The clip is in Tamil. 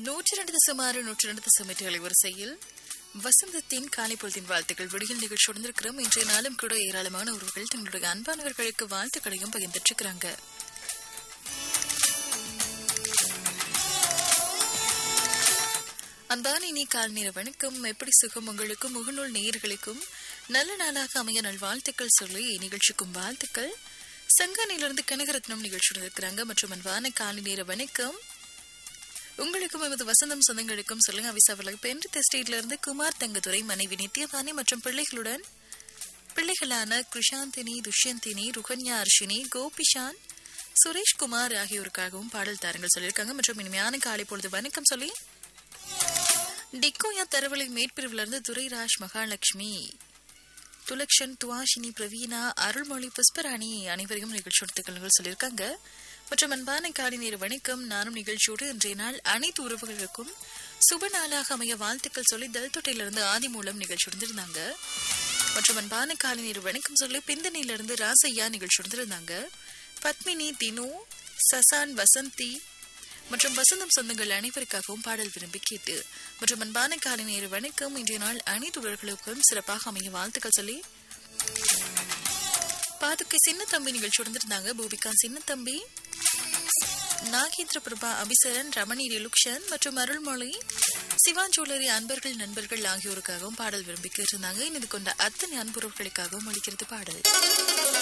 நூற்றி ரெண்டு சுமாறு நூற்றி ரெண்டு தசமீட்டர் வரிசையில் வசந்தத்தின் காலை பொழுதின் வாழ்த்துக்கள் விடியல் நிகழ்ச்சி உடனிருக்கிறோம் இன்றைய நாளும் கூட ஏராளமான உறவுகள் தங்களுடைய அன்பானவர்களுக்கு வாழ்த்துக்களையும் பகிர்ந்துட்டு அன்பான இனி கால் நேர வணக்கம் எப்படி சுகம் உங்களுக்கும் முகநூல் நேயர்களுக்கும் நல்ல நாளாக அமைய நல்வாழ்த்துக்கள் சொல்லி நிகழ்ச்சிக்கும் வாழ்த்துக்கள் சங்கானிலிருந்து கனகரத்னம் நிகழ்ச்சியுடன் இருக்கிறாங்க மற்றும் அன்பான காலை நேர வணக்கம் உங்களுக்கும் எமது வசந்தம் சொந்தங்களுக்கும் சொல்லுங்க அவிசாவர்கள் பென்று தெஸ்டேட்ல இருந்து குமார் தங்கதுரை மனைவி நித்யவாணி மற்றும் பிள்ளைகளுடன் பிள்ளைகளான கிருஷாந்தினி துஷ்யந்தினி ருகன்யா அர்ஷினி கோபிஷான் சுரேஷ்குமார் ஆகியோருக்காகவும் பாடல் தாரங்கள் சொல்லியிருக்காங்க மற்றும் இனிமையான காலை பொழுது வணக்கம் சொல்லி டிக்கோயா தரவழி மேற்பிரிவுல இருந்து துரைராஜ் மகாலட்சுமி துலக்ஷன் துவாஷினி பிரவீனா அருள்மொழி புஷ்பராணி அனைவரையும் நிகழ்ச்சி வாழ்த்துக்கள் சொல்லியிருக்காங்க மற்றும் அன்பான காலை நேர வணக்கம் நானும் நிகழ்ச்சியோடு இன்றைய நாள் அனைத்து உறவுகளுக்கும் சுப நாளாக அமைய வாழ்த்துக்கள் சொல்லி தல்தொட்டையிலிருந்து ஆதி மூலம் நிகழ்ச்சி இருந்தாங்க மற்றும் அன்பான காலை நேர வணக்கம் சொல்லி பிந்தனையிலிருந்து ராசையா நிகழ்ச்சி இருந்தாங்க பத்மினி தினு சசான் வசந்தி மற்றும் வசந்தம் சொந்தங்கள் அனைவருக்காகவும் பாடல் விரும்பி கேட்டு மற்றும் அன்பான காலை நேர வணக்கம் இன்றைய நாள் அனைத்து உறவுகளுக்கும் சிறப்பாக அமைய வாழ்த்துக்கள் சொல்லி பாதுகை சின்ன தம்பி நிகழ்ச்சி இருந்தாங்க பூபிகா சின்ன தம்பி நாகேந்திர பிரபா அபிசரன் ரமணி ரிலுக்ஷன் மற்றும் அருள்மொழி சிவான் ஜுவல்லரி அன்பர்கள் நண்பர்கள் ஆகியோருக்காகவும் பாடல் விரும்பி கேட்டிருந்தாங்க இது கொண்ட அத்தனை அன்புறவுகளுக்காகவும் அளிக்கிறது பாடல்